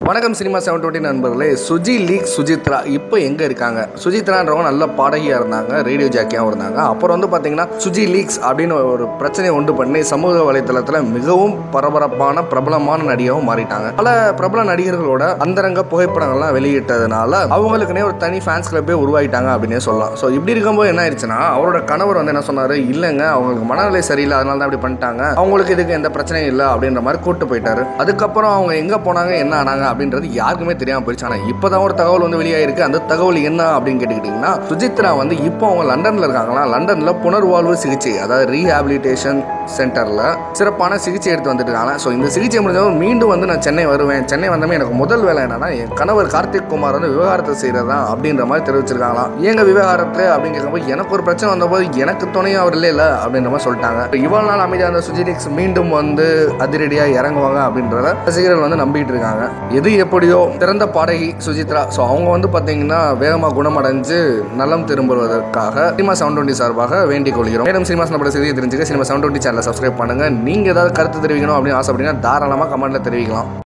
வணக்கம் cinema seven twenty நண்பர்களே Suji league Suchitra இப்போ எங்கே இருக்காங்க சுஜித்ரான்றவங்க நல்ல பாடகியாக இருந்தாங்க ரேடியோ ஜாக்கியாகவும் இருந்தாங்க அப்புறம் வந்து பார்த்தீங்கன்னா சுஜி லீக்ஸ் அப்படின்னு ஒரு பிரச்சனையை உண்டு பண்ணி சமூக வலைத்தளத்தில் மிகவும் பரபரப்பான பிரபலமான நடிகாவும் மாறிட்டாங்க பல பிரபல நடிகர்களோட அந்தரங்க புகைப்படங்கள்லாம் வெளியிட்டதுனால அவங்களுக்குனே ஒரு தனி ஃபேன்ஸ் கிளப்பே உருவாயிட்டாங்க அப்படின்னே சொல்லலாம் ஸோ இப்படி இருக்கும்போது என்ன ஆயிடுச்சுன்னா அவரோட கணவர் வந்து என்ன சொன்னார் இல்லைங்க அவங்களுக்கு மனநிலை சரியில்லை அதனால தான் அப்படி பண்ணிட்டாங்க அவங்களுக்கு இதுக்கு எந்த பிரச்சனையும் இல்லை அப்படின்ற மாதிரி கூட்டு போயிட்டாரு அதுக்கப்புறம் அவங்க எங்கே போனாங்க என்ன ஆனாங்க அப்படின்றது யாருக்குமே தெரியாமல் போயிடுச்சு ஆனால் இப்போ தான் ஒரு தகவல் வந்து வெளியாயிருக்கு அந்த தகவல் என்ன அப்படின்னு கேட்டுக்கிட்டிங்கன்னா சுஜித்ரா வந்து இப்போ அவங்க லண்டனில் இருக்காங்களா லண்டனில் புனர்வாழ்வு சிகிச்சை அதாவது ரீஹாபிலிட்டேஷன் சென்டரில் சிறப்பான சிகிச்சை எடுத்து வந்துட்டு இருக்காங்க ஸோ இந்த சிகிச்சை முடிஞ்சவங்க மீண்டும் வந்து நான் சென்னை வருவேன் சென்னை வந்தமே எனக்கு முதல் வேலை என்னன்னா என் கணவர் கார்த்திக் குமார் வந்து விவகாரத்தை செய்கிறதா அப்படின்ற மாதிரி தெரிவிச்சிருக்காங்களாம் ஏங்க விவகாரத்தை அப்படின்னு கேட்கும்போது எனக்கு ஒரு பிரச்சனை வந்தபோது எனக்கு துணையும் அவர் இல்லை அப்படின்ற மாதிரி சொல்லிட்டாங்க இப்ப இவ்வளவு நாள் அமைதியாக அந்த சுஜிலிக்ஸ் மீண்டும் வந்து அதிரடியாக இறங்குவாங்க அப்படின்றத ரசிகர்கள் வந்து நம்பிட்டு இருக்காங்க எது எப்படியோ திறந்த பாடகி சுஜித்ரா ஸோ அவங்க வந்து பார்த்தீங்கன்னா வேகமாக குணமடைஞ்சு நலம் திரும்புவதற்காக சினிமா செவன் டுவெண்ட்டி சார்பாக வேண்டிக் கொள்கிறோம் மேலும் சினிமா சம்பள செய்தியை தெரிஞ்சுக்க சினிமா செவன் டுவெண்ட்டி சேனலை சப்ஸ்கிரைப் பண்ணுங்க நீங்கள் ஏதாவது கருத்து தெரிவிக்கணும் அப்படின்னு ஆசைப்பட்டீங்கன்னா தாராளமாக கமெண்ட்டில் தெரிவிக்கலாம்